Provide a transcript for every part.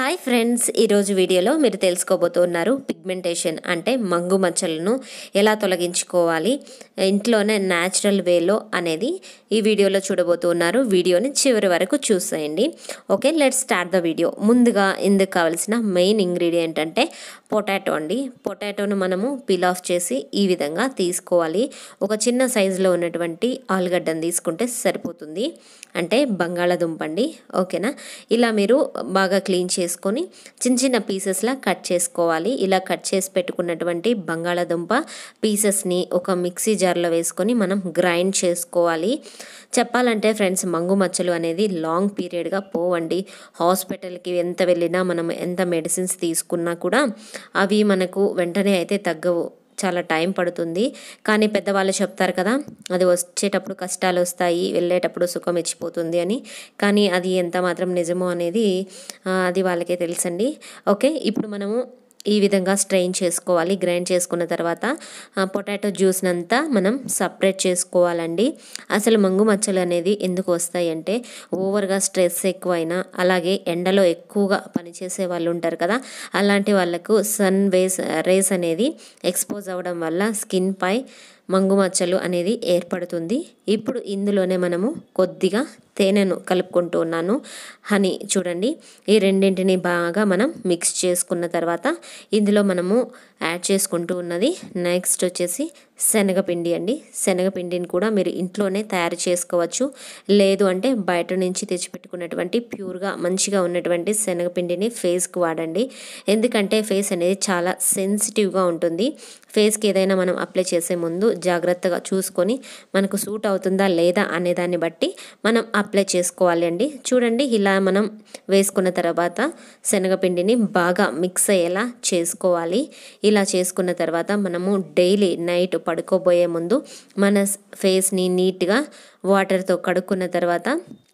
hi friends ఈరోజు వీడియోలో మీరు తెలుసుకోబోతున్నారు పిగ్మెంటేషన్ అంటే మంగు మచ్చలను ఎలా తొలగించుకోవాలి ఇంట్లోనే న్యాచురల్ వేలో అనేది ఈ వీడియోలో చూడబోతున్నారు వీడియోని చివరి వరకు చూసేయండి okay let start the video ముందుగా ఇందుకు కావాల్సిన మెయిన్ ఇంగ్రీడియంట్ అంటే పొటాటో అండి పొటాటోను మనము పీల్ ఆఫ్ చేసి ఈ విధంగా తీసుకోవాలి ఒక చిన్న సైజులో ఉన్నటువంటి ఆలుగడ్డను తీసుకుంటే సరిపోతుంది అంటే బంగాళాదుంప అండి ఓకేనా ఇలా మీరు బాగా క్లీన్ చేసుకొని చిన్న చిన్న పీసెస్లా కట్ చేసుకోవాలి ఇలా కట్ చేసి పెట్టుకున్నటువంటి బంగాళాదుంప పీసెస్ని ఒక మిక్సీ జార్లో వేసుకొని మనం గ్రైండ్ చేసుకోవాలి చెప్పాలంటే ఫ్రెండ్స్ మంగు మచ్చలు అనేది లాంగ్ పీరియడ్గా పోవండి హాస్పిటల్కి ఎంత వెళ్ళినా మనం ఎంత మెడిసిన్స్ తీసుకున్నా కూడా అవి మనకు వెంటనే అయితే తగ్గవు చాలా టైం పడుతుంది కానీ పెద్దవాళ్ళు చెప్తారు కదా అది వచ్చేటప్పుడు కష్టాలు వస్తాయి వెళ్ళేటప్పుడు సుఖం ఇచ్చిపోతుంది అని కానీ అది ఎంత మాత్రం నిజమో అనేది ఆ, అది వాళ్ళకే తెలుసండి ఓకే ఇప్పుడు మనము ఈ విధంగా స్ట్రెయిన్ చేసుకోవాలి గ్రైండ్ చేసుకున్న తర్వాత ఆ, పొటాటో జ్యూస్ని అంతా మనం సపరేట్ చేసుకోవాలండి అసలు మంగు మచ్చలు అనేది ఎందుకు వస్తాయి అంటే ఓవర్గా స్ట్రెస్ ఎక్కువైనా అలాగే ఎండలో ఎక్కువగా పనిచేసే వాళ్ళు ఉంటారు కదా అలాంటి వాళ్ళకు సన్ వేస్ రేస్ అనేది ఎక్స్పోజ్ అవ్వడం వల్ల స్కిన్ పై మంగు మచ్చలు అనేది ఏర్పడుతుంది ఇప్పుడు ఇందులోనే మనము కొద్దిగా తేనెను కలుపుకుంటూ ఉన్నాను హనీ చూడండి ఈ రెండింటిని బాగా మనం మిక్స్ చేసుకున్న తర్వాత ఇందులో మనము యాడ్ చేసుకుంటూ ఉన్నది నెక్స్ట్ వచ్చేసి శనగపిండి అండి శనగపిండిని కూడా మీరు ఇంట్లోనే తయారు చేసుకోవచ్చు లేదు అంటే బయట నుంచి తెచ్చిపెట్టుకున్నటువంటి ప్యూర్గా మంచిగా ఉన్నటువంటి శనగపిండిని ఫేస్కి వాడండి ఎందుకంటే ఫేస్ అనేది చాలా సెన్సిటివ్గా ఉంటుంది ఫేస్కి ఏదైనా మనం అప్లై చేసే ముందు జాగ్రత్తగా చూసుకొని మనకు సూట్ అవుతుందా లేదా అనే దాన్ని బట్టి మనం అప్లై చేసుకోవాలి అండి చూడండి ఇలా మనం వేసుకున్న తర్వాత శనగపిండిని బాగా మిక్స్ అయ్యేలా చేసుకోవాలి ఇలా చేసుకున్న తర్వాత మనము డైలీ నైట్ పడుకోబోయే ముందు మన ఫేస్ని నీట్గా వాటర్తో కడుక్కున్న తర్వాత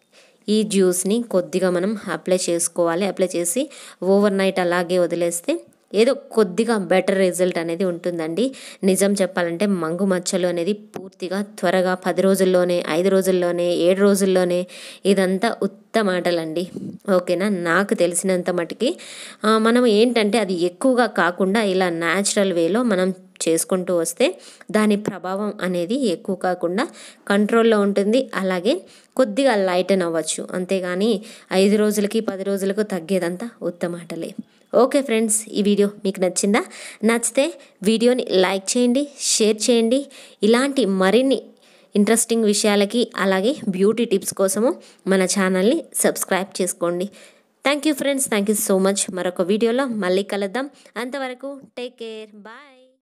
ఈ జ్యూస్ని కొద్దిగా మనం అప్లై చేసుకోవాలి అప్లై చేసి ఓవర్ నైట్ అలాగే వదిలేస్తే ఏదో కొద్దిగా బెటర్ రిజల్ట్ అనేది ఉంటుందండి నిజం చెప్పాలంటే మంగు మచ్చలు అనేది పూర్తిగా త్వరగా పది రోజుల్లోనే ఐదు రోజుల్లోనే ఏడు రోజుల్లోనే ఇదంతా ఉత్తమాటలండి ఓకేనా నాకు తెలిసినంత మటుకి ఆ, మనం ఏంటంటే అది ఎక్కువగా కాకుండా ఇలా న్యాచురల్ వేలో మనం చేసుకుంటూ వస్తే దాని ప్రభావం అనేది ఎక్కువ కాకుండా కంట్రోల్లో ఉంటుంది అలాగే కొద్దిగా లైటన్ అవ్వచ్చు అంతేగాని ఐదు రోజులకి పది రోజులకు తగ్గేదంతా ఉత్తమాటలే ఓకే ఫ్రెండ్స్ ఈ వీడియో మీకు నచ్చిందా నచ్చితే వీడియోని లైక్ చేయండి షేర్ చేయండి ఇలాంటి మరిన్ని ఇంట్రెస్టింగ్ విషయాలకి అలాగే బ్యూటీ టిప్స్ కోసము మన ఛానల్ని సబ్స్క్రైబ్ చేసుకోండి thank you friends thank you so much మరొక వీడియోలో మళ్ళీ కలుద్దాం అంతవరకు టేక్ కేర్ బాయ్